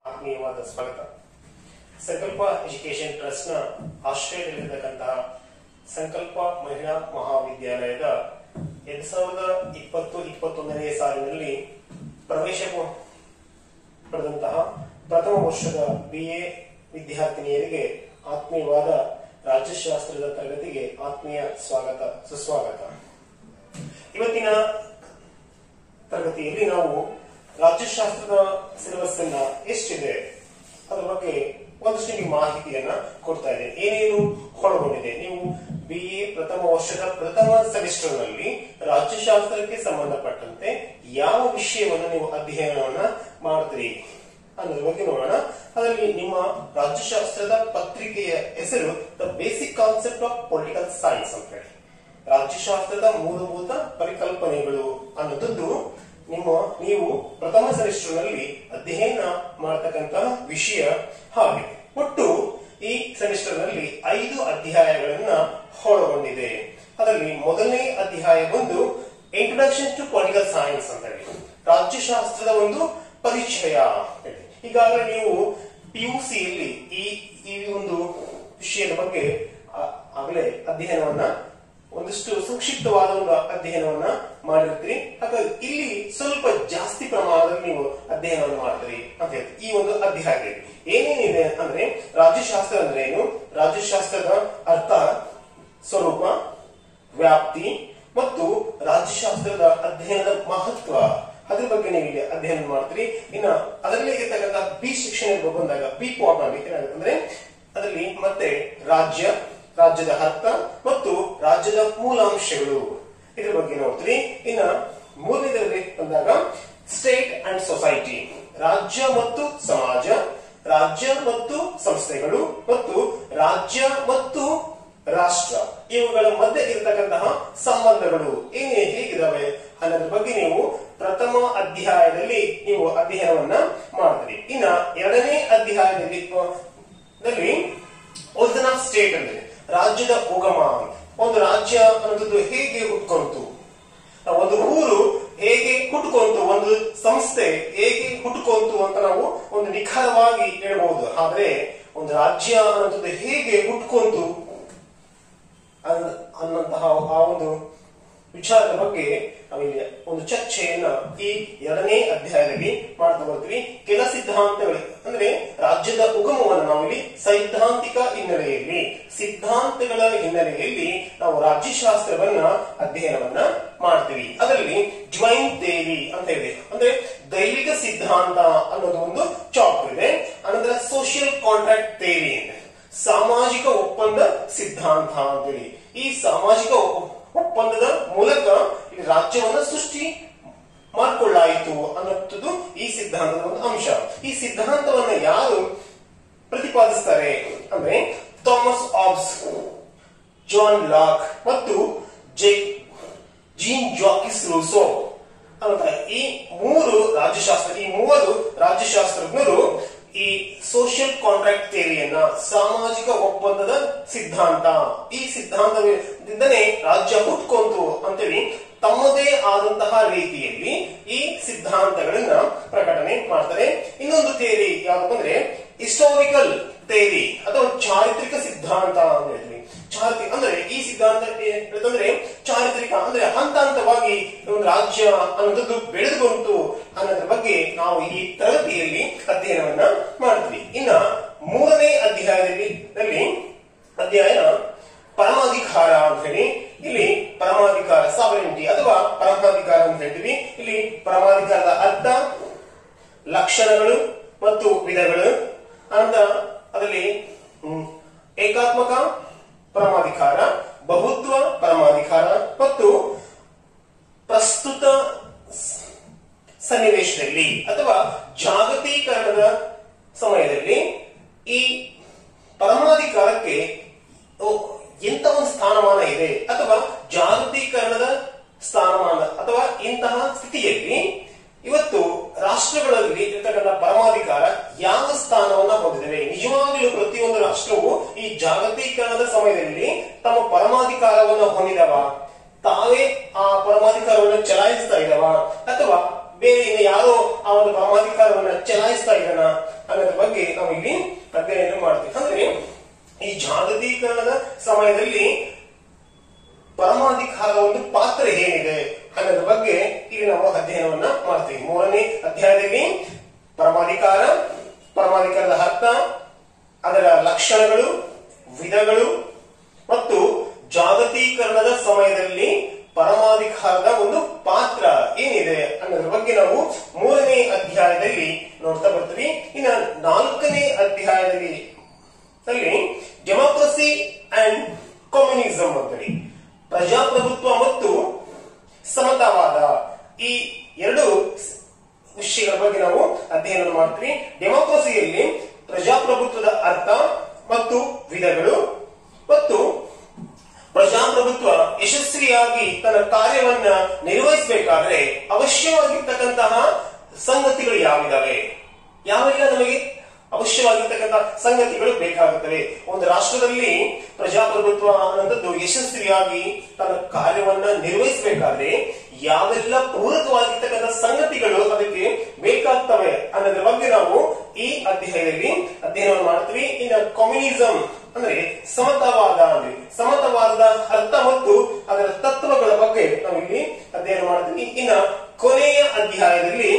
ಆತ್ಮೀಯವಾದ ಸ್ವಾಗತ ಸಂಕಲ್ಪ ಎಜುಕೇಶನ್ ಟ್ರಸ್ಟ್ ನ ಆಶ್ರಯದಲ್ಲಿರತಕ್ಕಂತಹ ಸಂಕಲ್ಪ ಮಹಿಳಾ ಮಹಾವಿದ್ಯಾಲಯದ ಎರಡ್ ಸಾವಿರದ ಇಪ್ಪತ್ತು ಇಪ್ಪತ್ತೊಂದನೇ ಸಾಲಿನಲ್ಲಿ ಪ್ರವೇಶ ಪ- ಪಡೆದಂತಹ ಪ್ರಥಮ ವರ್ಷದ ಬಿಎ ವಿದ್ಯಾರ್ಥಿನಿಯರಿಗೆ ಆತ್ಮೀಯವಾದ ರಾಜ್ಯಶಾಸ್ತ್ರದ ತರಗತಿಗೆ ಆತ್ಮೀಯ ಸ್ವಾಗತ ಸುಸ್ವಾಗತ ಇವತ್ತಿನ ತರಗತಿಯಲ್ಲಿ ನಾವು ರಾಜ್ಯಶಾಸ್ತ್ರದ ಸಿಲೆಬಸ್ ಅನ್ನ ಎಷ್ಟಿದೆ ಅದರ ಬಗ್ಗೆ ಒಂದಷ್ಟು ನಿಮಗೆ ಮಾಹಿತಿಯನ್ನ ಕೊಡ್ತಾ ಇದೆ ಏನೇನು ಒಳಗೊಂಡಿದೆ ನೀವು ಬಿ ಎ ಪ್ರಥಮ ವರ್ಷದ ಪ್ರಥಮ ಸೆಮಿಸ್ಟರ್ ನಲ್ಲಿ ರಾಜ್ಯಶಾಸ್ತ್ರಕ್ಕೆ ಸಂಬಂಧಪಟ್ಟಂತೆ ಯಾವ ವಿಷಯವನ್ನು ನೀವು ಅಧ್ಯಯನವನ್ನ ಮಾಡ್ತೀರಿ ಅನ್ನೋದ್ರ ಬಗ್ಗೆ ನೋಡೋಣ ಅದರಲ್ಲಿ ನಿಮ್ಮ ರಾಜ್ಯಶಾಸ್ತ್ರದ ಪತ್ರಿಕೆಯ ಹೆಸರು the basic concept of political science ಅಂತ ಹೇಳಿ ರಾಜ್ಯಶಾಸ್ತ್ರದ ಮೂಲಭೂತ ಪರಿಕಲ್ಪನೆಗಳು ಅನ್ನೋದದ್ದು ನಿಮ್ಮ ನೀವು ಪ್ರಥಮ ಸೆಮಿಸ್ಟರ್ ನಲ್ಲಿ ಅಧ್ಯಯನ ಮಾಡತಕ್ಕಂತಹ ವಿಷಯ ಆಗಿದೆ ಒಟ್ಟು ಈ ಸೆಮಿಸ್ಟರ್ ನಲ್ಲಿ ಐದು ಅಧ್ಯಾಯಗಳನ್ನ ಒಳಗೊಂಡಿದೆ ಅದರಲ್ಲಿ ಮೊದಲನೇ ಅಧ್ಯಾಯ ಬಂದು ಇಂಟ್ರೊಡಕ್ಷನ್ ಟು ಪೊಲಿಟಿಕಲ್ ಸೈನ್ಸ್ ಅಂತ ಹೇಳಿ ರಾಜ್ಯಶಾಸ್ತ್ರದ ಒಂದು ಪರಿಚಯ ಅಂತ ಹೇಳಿ. ಈಗಾಗಲೇ ನೀವು ಪಿಯುಸಿಯಲ್ಲಿ ಈ ಈ ಒಂದು ವಿಷಯದ ಬಗ್ಗೆ ಆ- ಆಗಲೇ ಅಧ್ಯಯನವನ್ನ ಒಂದಿಷ್ಟು ಸಂಕ್ಷಿಪ್ತವಾದ ಒಂದು ಅಧ್ಯಯನವನ್ನ ಮಾಡಿರ್ತೀರಿ ಹಾಗಾಗಿ ಇಲ್ಲಿ ಸ್ವಲ್ಪ ಜಾಸ್ತಿ ಪ್ರಮಾಣದಲ್ಲಿ ನೀವು ಅಧ್ಯಯನವನ್ನು ಮಾಡ್ತೀರಿ ಅಂತ ಹೇಳಿ ಈ ಒಂದು ಅಧ್ಯಾಯದಲ್ಲಿ ಏನೇನಿದೆ ಅಂದ್ರೆ ರಾಜ್ಯಶಾಸ್ತ್ರ ಅಂದ್ರೆ ಏನು ರಾಜ್ಯಶಾಸ್ತ್ರದ ಅರ್ಥ ಸ್ವರೂಪ ವ್ಯಾಪ್ತಿ ಮತ್ತು ರಾಜ್ಯಶಾಸ್ತ್ರದ ಅಧ್ಯಯನದ ಮಹತ್ವ ಅದ್ರ ಬಗ್ಗೆ ನೀವು ಇಲ್ಲಿ ಅಧ್ಯಯನ ಮಾಡ್ತೀರಿ ಇನ್ನ ಅದರಲ್ಲಿ ಇರ್ತಕ್ಕಂಥ ಬಿ ಶಿಕ್ಷಣ ಬಂದಾಗ ಬಿ ಪಾಟ್ ಅಲ್ಲಿ ಏನಾಗುತ್ತೆ ಅಂದ್ರೆ ಅದರಲ್ಲಿ ಮತ್ತೆ ರಾಜ್ಯ ರಾಜ್ಯದ ಅರ್ಥ ಮತ್ತು ರಾಜ್ಯದ ಮೂಲಾಂಶಗಳು ಇದ್ರ ಬಗ್ಗೆ ನೋಡ್ತೀರಿ ಇನ್ನ ಮೂರನೇದರಲ್ಲಿ ಬಂದಾಗ ಸ್ಟೇಟ್ ಅಂಡ್ ಸೊಸೈಟಿ ರಾಜ್ಯ ಮತ್ತು ಸಮಾಜ ರಾಜ್ಯ ಮತ್ತು ಸಂಸ್ಥೆಗಳು ಮತ್ತು ರಾಜ್ಯ ಮತ್ತು ರಾಷ್ಟ್ರ ಇವುಗಳ ಮಧ್ಯೆ ಇರತಕ್ಕಂತಹ ಸಂಬಂಧಗಳು ಏನೇ ಹೇಗಿದಾವೆ ಅನ್ನೋದ್ರ ಬಗ್ಗೆ ನೀವು ಪ್ರಥಮ ಅಧ್ಯಾಯದಲ್ಲಿ ನೀವು ಅಧ್ಯಯನವನ್ನ ಮಾಡ್ತೀರಿ ಇನ್ನ ಎರಡನೇ ಅಧ್ಯಾಯದಲ್ಲಿ ಅಹ್, ದಲ್ಲಿ ಒರಿಜಿನ್ ಆಫ್ ಸ್ಟೇಟ್ ಅಂದ್ರೆ ರಾಜ್ಯದ ಉಗಮ ಅಂತ. ಒಂದು ರಾಜ್ಯ ಅನ್ನೋದು ಹೇಗೆ ಹುಟ್ಕೊಂತು ಒಂದು ಊರು ಹೇಗೆ ಹುಟ್ಟುಕೊಂತು ಒಂದು ಸಂಸ್ಥೆ ಹೇಗೆ ಹುಟ್ಟುಕೊಂತು ಅಂತ ನಾವು ಒಂದು ನಿಖರವಾಗಿ ಹೇಳ್ಬಹುದು ಆದ್ರೆ ಒಂದು ರಾಜ್ಯ ಅನ್ನೋದು ಹೇಗೆ ಹುಟ್ಕೊಂತು ಅನ್ನ- ಅನ್ನಂತಹ ಆ ಒಂದು ವಿಚಾರದ ಬಗ್ಗೆ ನಾವಿಲ್ಲಿ ಒಂದು ಚರ್ಚೆಯನ್ನ ಈ ಎರಡನೇ ಅಧ್ಯಾಯದಲ್ಲಿ ಮಾಡ್ತಾ ಬರ್ತೀವಿ ಕೆಲ ಸಿದ್ಧಾಂತಗಳು ಅಂದ್ರೆ ರಾಜ್ಯದ ಉಗಮವನ್ನು ನಾವಿಲ್ಲಿ ಸೈದ್ಧಾಂತಿಕ ಹಿನ್ನೆಲೆಯಲ್ಲಿ ಸಿದ್ಧಾಂತಗಳ ಹಿನ್ನೆಲೆಯಲ್ಲಿ ನಾವು ರಾಜ್ಯಶಾಸ್ತ್ರವನ್ನ ಅಧ್ಯಯನವನ್ನ ಮಾಡ್ತೀವಿ ಅದರಲ್ಲಿ ಡಿವೈನ್ ಥೇರಿ ಅಂತ ಇದೆ ಅಂದ್ರೆ ದೈವಿಕ ಸಿದ್ಧಾಂತ ಅನ್ನೋದು ಒಂದು ಚಾಪ್ಟರ್ ಇದೆ ಅನಂತರ ಸೋಷಿಯಲ್ ಕಾಂಟ್ರಾಕ್ಟ್ ಥೇರಿ ಸಾಮಾಜಿಕ ಒಪ್ಪಂದ ಸಿದ್ಧಾಂತ ಅಂತೇಳಿ ಈ ಸಾಮಾಜಿಕ ಒ- ಒಪ್ಪಂದದ ಮೂಲಕ ಈ ರಾಜ್ಯವನ್ನ ಸೃಷ್ಟಿ ಮಾಡಿಕೊಳ್ಳಾಯಿತು ಅನ್ನೋದು ಈ ಸಿದ್ಧಾಂತದ ಒಂದು ಅಂಶ ಈ ಸಿದ್ಧಾಂತವನ್ನ ಯಾರು ಪ್ರತಿಪಾದಿಸ್ತಾರೆ ಅಂದ್ರೆ ಥಾಮಸ್ ಆಬ್ಸ್ ಜಾನ್ ಲಾಕ್ ಮತ್ತು ಜೆ ಜೀನ್ ಜಾಕಿಸ್ ರೂಸೋ ಅಂತ ಈ ಮೂರು ರಾಜ್ಯಶಾಸ್ತ್ರ ಈ ಮೂವರು ರಾಜ್ಯಶಾಸ್ತ್ರಜ್ಞರು ಈ ಸೋಷಿಯಲ್ ಕಾಂಟ್ರಾಕ್ಟ್ ಥಿಯರಿಯನ್ನ ಸಾಮಾಜಿಕ ಒಪ್ಪಂದದ ಸಿದ್ಧಾಂತ ಈ ಸಿದ್ಧಾಂತದಿಂದನೇ ರಾಜ್ಯ ಹುಟ್ಕೊಂತು ಅಂತೇಳಿ ತಮ್ಮದೇ ಆದಂತಹ ರೀತಿಯಲ್ಲಿ ಈ ಸಿದ್ಧಾಂತಗಳನ್ನ ಪ್ರಕಟಣೆ ಮಾಡ್ತಾರೆ ಇನ್ನೊಂದು ಥಿಯರಿ ಯಾವ್ದು ಅಂದ್ರೆ ಹಿಸ್ಟಾರಿಕಲ್ ಥಿಯರಿ ಅಥವಾ ಚಾರಿತ್ರಿಕ ಸಿದ್ಧಾಂತ ಅಂತ ಹೇಳ್ತೀವಿ ಚಾರಿತ್ರಿಕ ಅಂದ್ರೆ ಈ ಸಿದ್ಧಾಂತ ಏನಂದ್ರೆ ಚಾರಿತ್ರಿಕ ಅಂದ್ರೆ ಹಂತ ಹಂತವಾಗಿ ಒಂದು ರಾಜ್ಯ ಅನ್ನೋದು ಬೆಳೆದು ಬಂತು ಅನ್ನೋದ್ರ ಬಗ್ಗೆ ನಾವು ಈ ತರಗತಿಯಲ್ಲಿ ಅಧ್ಯಯನವನ್ನ ಮಾಡ್ತೀವಿ ಇನ್ನ ಮೂರನೇ ಅಧ್ಯಾಯದಲ್ಲಿ ದಲ್ಲಿ ಅಧ್ಯಾಯ ಪರಮಾಧಿಕಾರ ಅಂತ ಹೇಳಿ ಇಲ್ಲಿ ಪರಮಾಧಿಕಾರ ಸಾವರೆಂಟಿ ಅಥವಾ ಪರಮಾಧಿಕಾರ ಅಂತ ಹೇಳ್ತೀವಿ ಇಲ್ಲಿ ಪರಮಾಧಿಕಾರದ ಅರ್ಥ ಲಕ್ಷಣಗಳು ಮತ್ತು ವಿಧಗಳು ಅಂತ ಅದರಲ್ಲಿ ಹ್ಮ್, ಏಕಾತ್ಮಕ ಪರಮಾಧಿಕಾರ ಬಹುತ್ವ ಪರಮಾಧಿಕಾರ ಮತ್ತು ಪ್ರಸ್ತುತ ಸ್- ಸನ್ನಿವೇಶದಲ್ಲಿ ಅಥವಾ ಜಾಗತೀಕರಣದ ಸಮಯದಲ್ಲಿ ಈ ಪರಮಾಧಿಕಾರಕ್ಕೆ ಓ, ಎಂತ ಒಂದು ಸ್ಥಾನಮಾನ ಇದೆ ಅಥವಾ ಜಾಗತೀಕರಣದ ಸ್ಥಾನಮಾನ ಅಥವಾ ಇಂತಹ ಸ್ಥಿತಿಯಲ್ಲಿ ಇವತ್ತು ರಾಷ್ಟ್ರಗಳಲ್ಲಿ ಇರ್ತಕ್ಕಂಥ ಪರಮಾಧಿಕಾರ ಯಾವ ಸ್ಥಾನವನ್ನ ಹೊಂದಿದೆ ನಿಜವಾಗಲೂ ಪ್ರತಿಯೊಂದು ರಾಷ್ಟ್ರವು ಈ ಜಾಗತೀಕರಣದ ಸಮಯದಲ್ಲಿ ತಮ್ಮ ಪರಮಾಧಿಕಾರವನ್ನ ಹೊಂದಿದವ ತಾವೇ ಆ ಪರಮಾಧಿಕಾರವನ್ನು ಚಲಾಯಿಸ್ತಾ ಇದಾವ ಅಥವಾ ಬೇರೆ ಇನ್ನು ಯಾರೋ ಆ ಒಂದು ಪರಮಾಧಿಕಾರವನ್ನ ಚಲಾಯಿಸ್ತಾ ಇದ್ದಾನ ಅನ್ನೋದ್ರ ಬಗ್ಗೆ ನಾವು ಇಲ್ಲಿ ಅಧ್ಯಯನ ಮಾಡ್ತೀವಿ ಅಂದ್ರೆ ಈ ಜಾಗತೀಕರಣದ ಸಮಯದಲ್ಲಿ ಪರಮಾಧಿಕಾರದ ಒಂದು ಪಾತ್ರ ಏನಿದೆ ಅನ್ನೋದ್ರ ಬಗ್ಗೆ ಇಲ್ಲಿ ನಾವು ಅಧ್ಯಯನವನ್ನ ಮಾಡ್ತೀವಿ ಮೂರನೇ ಅಧ್ಯಾಯದಲ್ಲಿ ಪರಮಾಧಿಕಾರ ಪರಮಾಧಿಕಾರದ ಅರ್ಥ ಅದರ ಲಕ್ಷಣಗಳು ವಿಧಗಳು ಮತ್ತು ಜಾಗತೀಕರಣದ ಸಮಯದಲ್ಲಿ ಪರಮಾಧಿಕಾರದ ಒಂದು ಪಾತ್ರ ಏನಿದೆ ಅನ್ನೋದ್ರ ಬಗ್ಗೆ ನಾವು ಮೂರನೇ ಅಧ್ಯಾಯದಲ್ಲಿ ನೋಡ್ತಾ ಬರ್ತೀವಿ ಇನ್ನು ನಾಲ್ಕನೇ ಅಧ್ಯಾಯದಲ್ಲಿ ಅಲ್ಲಿ ಡೆಮೋಕ್ರಸಿ ಅಂಡ್ ಕಮ್ಯುನಿಸಂ ಅಂತೇಳಿ ಪ್ರಜಾಪ್ರಭುತ್ವ ಮತ್ತು ಸಮತಾವಾದ ಈ ಎರಡು ವಿಷಯಗಳ ಬಗ್ಗೆ ನಾವು ಅಧ್ಯಯನ ಮಾಡ್ತೀವಿ ಡೆಮೋಕ್ರಸಿಯಲ್ಲಿ ಪ್ರಜಾಪ್ರಭುತ್ವದ ಅರ್ಥ ಮತ್ತು ವಿಧಗಳು ಮತ್ತು ಪ್ರಜಾಪ್ರಭುತ್ವ ಯಶಸ್ವಿಯಾಗಿ ತನ್ನ ಕಾರ್ಯವನ್ನ ನಿರ್ವಹಿಸಬೇಕಾದ್ರೆ ಅವಶ್ಯವಾಗಿರ್ತಕ್ಕಂತಹ ಸಂಗತಿಗಳು ಯಾವಿದಾವೆ ಯಾವೆಲ್ಲ ನಮಗೆ ಅವಶ್ಯವಾಗಿರ್ತಕ್ಕಂಥ ಸಂಗತಿಗಳು ಬೇಕಾಗುತ್ತವೆ ಒಂದು ರಾಷ್ಟ್ರದಲ್ಲಿ ಪ್ರಜಾಪ್ರಭುತ್ವ ಅನ್ನೋದು ಯಶಸ್ವಿಯಾಗಿ ತನ್ನ ಕಾರ್ಯವನ್ನ ನಿರ್ವಹಿಸಬೇಕಾದ್ರೆ ಯಾವೆಲ್ಲ ಪೂರಕವಾಗಿರ್ತಕ್ಕಂಥ ಸಂಗತಿಗಳು ಅದಕ್ಕೆ ಬೇಕಾಗ್ತವೆ ಅನ್ನೋದ್ರ ಬಗ್ಗೆ ನಾವು ಈ ಅಧ್ಯಾಯದಲ್ಲಿ ಅಧ್ಯಯನ ಮಾಡ್ತೀವಿ ಇನ್ನು ಕಮ್ಯುನಿಸಂ ಅಂದ್ರೆ ಸಮತಾವಾದ ಅಂದ್ರೆ ಸಮತಾವಾದದ ಅರ್ಥ ಮತ್ತು ಅದರ ತತ್ವಗಳ ಬಗ್ಗೆ ನಾವು ಇಲ್ಲಿ ಅಧ್ಯಯನ ಮಾಡ್ತೀವಿ ಇನ್ನ ಕೊನೆಯ ಅಧ್ಯಾಯದಲ್ಲಿ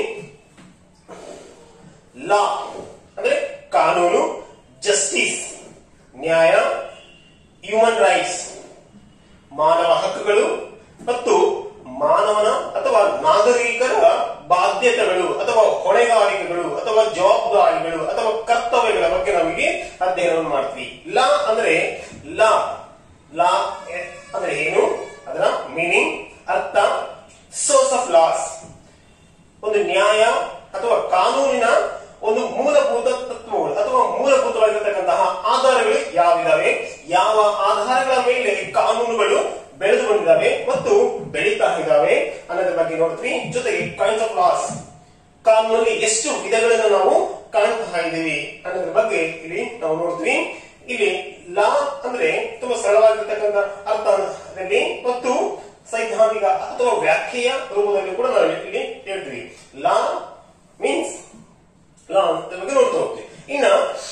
ಲಾ ಅಂದ್ರೆ ಕಾನೂನು ಜಸ್ಟಿಸ್ ನ್ಯಾಯ ಹ್ಯೂಮನ್ ರೈಟ್ಸ್ ಮಾನವ ಹಕ್ಕುಗಳು ಮತ್ತು ಮಾನವನ ಅಥವಾ ನಾಗರಿಕರ ಬಾಧ್ಯತೆಗಳು ಅಥವಾ ಹೊಣೆಗಾರಿಕೆಗಳು ಅಥವಾ ಜವಾಬ್ದಾರಿಗಳು ಅಥವಾ ಕರ್ತವ್ಯಗಳ ಬಗ್ಗೆ ನಾವಿಲ್ಲಿ ಅಧ್ಯಯನವನ್ನು ಮಾಡ್ತೀವಿ ಲಾ ಅಂದ್ರೆ ಲಾ ಲಾ ಅಂದ್ರೆ ಏನು ಅದರ ಮೀನಿಂಗ್ ಅರ್ಥ ಸೋರ್ಸ್ ಆಫ್ ಲಾಸ್ ಒಂದು ನ್ಯಾಯ ಅಥವಾ ಕಾನೂನಿನ ಒಂದು ಮೂಲಭೂತ ತತ್ವಗಳು ಅಥವಾ ಮೂಲಭೂತವಾಗಿರತಕ್ಕಂತಹ ಆಧಾರಗಳು ಯಾವಿದಾವೆ ಯಾವ ಆಧಾರಗಳ ಮೇಲೆ ಕಾನೂನುಗಳು ಬೆಳೆದು ಬಂದಿದ್ದಾವೆ ಮತ್ತು ಬೆಳೀತಾ ಇದ್ದಾವೆ ಅನ್ನೋದ್ರ ಬಗ್ಗೆ ನೋಡ್ತೀವಿ ಜೊತೆಗೆ ಕೈಂಡ್ಸ್ ಆಫ್ ಲಾಸ್ ಕಾನೂನಲ್ಲಿ ಎಷ್ಟು ವಿಧಗಳನ್ನು ನಾವು ಕಾಣ್ತಾ ಇದ್ದೀವಿ ಅನ್ನೋದ್ರ ಬಗ್ಗೆ ಇಲ್ಲಿ ನಾವು ನೋಡ್ತೀವಿ ಇಲ್ಲಿ ಲಾ ಅಂದ್ರೆ ತುಂಬಾ ಸರಳವಾಗಿರ್ತಕ್ಕಂಥ ಅರ್ಥದಲ್ಲಿ ಮತ್ತು ಸೈದ್ಧಾಂತಿಕ ಅಥವಾ ವ್ಯಾಖ್ಯೆಯ ರೂಪದಲ್ಲಿ ಕೂಡ ನಾವು ಇಲ್ಲಿ ಹೇಳ್ತೀವಿ ಲಾ ಮೀನ್ಸ್ ಲಾ ಅಂತ ಬಗ್ಗೆ ನೋಡ್ತಾ ಹೋಗ್ತೀವಿ ಇನ್ನ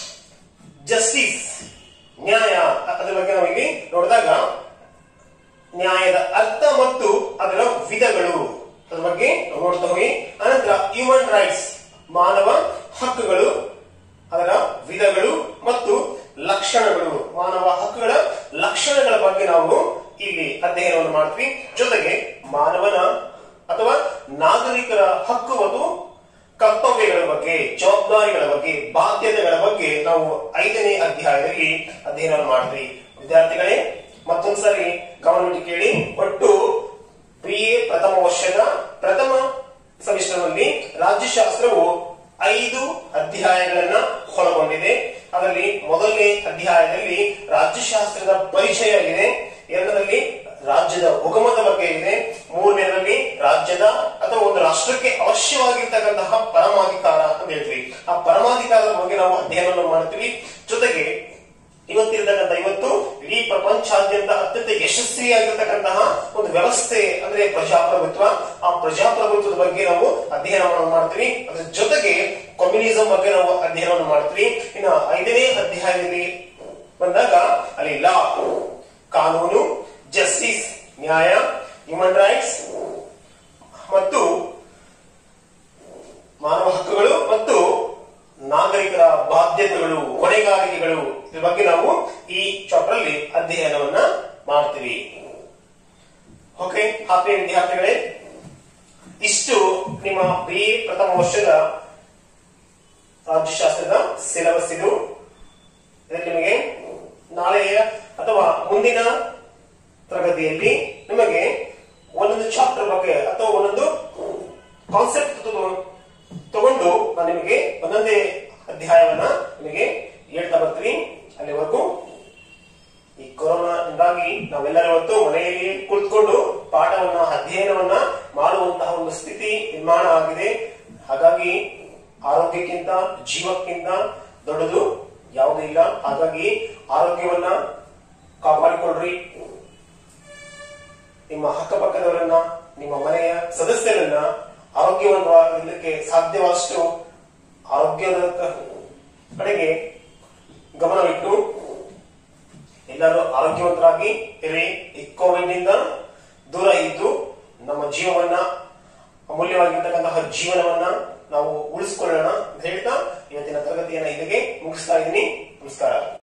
ಜಸ್ಟಿಸ್ ನ್ಯಾಯ ಅದರ ಬಗ್ಗೆ ನಾವು ಇಲ್ಲಿ ನೋಡಿದಾಗ ನ್ಯಾಯದ ಅರ್ಥ ಮತ್ತು ಅದರ ವಿಧಗಳು ಅದರ ಬಗ್ಗೆ ನಾವು ನೋಡ್ತಾ ಹೋಗಿ ಅನಂತರ ಹ್ಯೂಮನ್ ರೈಟ್ಸ್ ಮಾನವ ಹಕ್ಕುಗಳು ಅದರ ವಿಧಗಳು ಮತ್ತು ಲಕ್ಷಣಗಳು ಮಾನವ ಹಕ್ಕುಗಳ ಲಕ್ಷಣಗಳ ಬಗ್ಗೆ ನಾವು ಇಲ್ಲಿ ಅಧ್ಯಯನವನ್ನು ಮಾಡ್ತೀವಿ ಜೊತೆಗೆ ಮಾನವನ ಅಥವಾ ನಾಗರಿಕರ ಹಕ್ಕು ಮತ್ತು ಕರ್ತವ್ಯಗಳ ಬಗ್ಗೆ ಜವಾಬ್ದಾರಿಗಳ ಬಗ್ಗೆ ಬಾಧ್ಯತೆಗಳ ಬಗ್ಗೆ ನಾವು ಐದನೇ ಅಧ್ಯಾಯದಲ್ಲಿ ಅಧ್ಯಯನ ಮಾಡ್ತೀವಿ ವಿದ್ಯಾರ್ಥಿಗಳೇ ಮತ್ತೊಂದ್ಸರಿ ಗಮನವಿಟ್ಟು ಕೇಳಿ ಒಟ್ಟು ಬಿ ಎ ಪ್ರಥಮ ವರ್ಷದ ಪ್ರಥಮ ಸೆಮಿಸ್ಟರ್ನಲ್ಲಿ ರಾಜ್ಯಶಾಸ್ತ್ರವು ಐದು ಅಧ್ಯಾಯಗಳನ್ನ ಒಳಗೊಂಡಿದೆ ಅದರಲ್ಲಿ ಮೊದಲನೇ ಅಧ್ಯಾಯದಲ್ಲಿ ರಾಜ್ಯಶಾಸ್ತ್ರದ ಪರಿಚಯ ಇದೆ ಎರಡರಲ್ಲಿ ರಾಜ್ಯದ ಉಗಮದ ಬಗ್ಗೆ ಇದೆ ಮೂರನೇದರಲ್ಲಿ ರಾಜ್ಯದ ಅಥವಾ ಒಂದು ರಾಷ್ಟ್ರಕ್ಕೆ ಅವಶ್ಯವಾಗಿರ್ತಕ್ಕಂತಹ ಪರಮಾಧಿಕಾರ ಅಂತ ಹೇಳ್ತೀವಿ ಆ ಪರಮಾಧಿಕಾರದ ಬಗ್ಗೆ ನಾವು ಅಧ್ಯಯನವನ್ನು ಮಾಡ್ತೀವಿ ಜೊತೆಗೆ ಇವತ್ತಿರ್ತಕ್ಕಂಥ ಇವತ್ತು ಇಡೀ ಪ್ರಪಂಚಾದ್ಯಂತ ಅತ್ಯಂತ ಯಶಸ್ವಿಯಾಗಿರ್ತಕ್ಕಂತಹ ಒಂದು ವ್ಯವಸ್ಥೆ ಅಂದ್ರೆ ಪ್ರಜಾಪ್ರಭುತ್ವ ಆ ಪ್ರಜಾಪ್ರಭುತ್ವದ ಬಗ್ಗೆ ನಾವು ಅಧ್ಯಯನವನ್ನು ಮಾಡ್ತೀವಿ ಅದ್ರ ಜೊತೆಗೆ ಕಮ್ಯುನಿಸಂ ಬಗ್ಗೆ ನಾವು ಅಧ್ಯಯನವನ್ನು ಮಾಡ್ತೀವಿ ಇನ್ನು ಐದನೇ ಅಧ್ಯಾಯದಲ್ಲಿ ಬಂದಾಗ ಅಲ್ಲಿ ಲಾ ಕಾನೂನು ಜಸ್ಟಿಸ್ ನ್ಯಾಯ ಹ್ಯೂಮನ್ ರೈಟ್ಸ್ ಮತ್ತು ಮಾನವ ಹಕ್ಕುಗಳು ಮತ್ತು ನಾಗರಿಕರ ಬಾಧ್ಯತೆಗಳು ಹೊಣೆಗಾರಿಕೆಗಳು ಇದ್ರ ಬಗ್ಗೆ ನಾವು ಈ ಚಾಪ್ಟರ್ ಅಲ್ಲಿ ಅಧ್ಯಯನವನ್ನ ಮಾಡ್ತೀವಿ ಓಕೆ ಹಾಪಿ ವಿದ್ಯಾರ್ಥಿಗಳೇ ಇಷ್ಟು ನಿಮ್ಮ ಬಿ ಎ ಪ್ರಥಮ ವರ್ಷದ ರಾಜ್ಯಶಾಸ್ತ್ರದ ಸಿಲೆಬಸ್ ಇದು ಇದಕ್ಕೆ ನಿಮಗೆ ನಾಳೆಯ ಅಥವಾ ಮುಂದಿನ ತರಗತಿಯಲ್ಲಿ ನಿಮಗೆ ಒಂದೊಂದು ಚಾಪ್ಟರ್ ಬಗ್ಗೆ ಅಥವಾ ಒಂದೊಂದು ಕಾನ್ಸೆಪ್ಟ್ ತಗೊಂಡು ನಾನು ನಿಮಗೆ ಒಂದೊಂದೇ ಅಧ್ಯಾಯವನ್ನ ನಿಮಗೆ ಹೇಳ್ತಾ ಬರ್ತೀನಿ ಅಲ್ಲಿವರೆಗೂ ಈ ಕೊರೋನಾದಿಂದಾಗಿ ನಾವೆಲ್ಲರೂ ಇವತ್ತು ಮನೆಯಲ್ಲಿ ಕುಳಿತುಕೊಂಡು ಪಾಠವನ್ನ ಅಧ್ಯಯನವನ್ನ ಮಾಡುವಂತಹ ಒಂದು ಸ್ಥಿತಿ ನಿರ್ಮಾಣ ಆಗಿದೆ ಹಾಗಾಗಿ ಆರೋಗ್ಯಕ್ಕಿಂತ ಜೀವಕ್ಕಿಂತ ದೊಡ್ಡದು ಯಾವುದೂ ಇಲ್ಲ ಹಾಗಾಗಿ ಆರೋಗ್ಯವನ್ನ ಕಾಪಾಡಿಕೊಳ್ಳ್ರಿ ನಿಮ್ಮ ಅಕ್ಕಪಕ್ಕದವರನ್ನ ನಿಮ್ಮ ಮನೆಯ ಸದಸ್ಯರನ್ನ ಆರೋಗ್ಯವಂತವಾಗಿರ್ಲಿಕ್ಕೆ ಸಾಧ್ಯವಾದಷ್ಟು ಆರೋಗ್ಯದ ಕಡೆಗೆ ಗಮನವಿಟ್ಟು ಎಲ್ಲರೂ ಆರೋಗ್ಯವಂತರಾಗಿ ಇರಿ ಈ ಕೋವಿಡ್ ನಿಂದ ದೂರ ಇದ್ದು ನಮ್ಮ ಜೀವವನ್ನ ಅಮೂಲ್ಯವಾಗಿರ್ತಕ್ಕಂತಹ ಜೀವನವನ್ನ ನಾವು ಉಳಿಸ್ಕೊಳ್ಳೋಣ ಅಂತ ಹೇಳ್ತಾ ಇವತ್ತಿನ ತರಗತಿಯನ್ನ ಇಲ್ಲಿಗೆ ಮುಗಿಸ್ತಾ ಇದ್ದೀನಿ ನಮಸ್ಕಾರ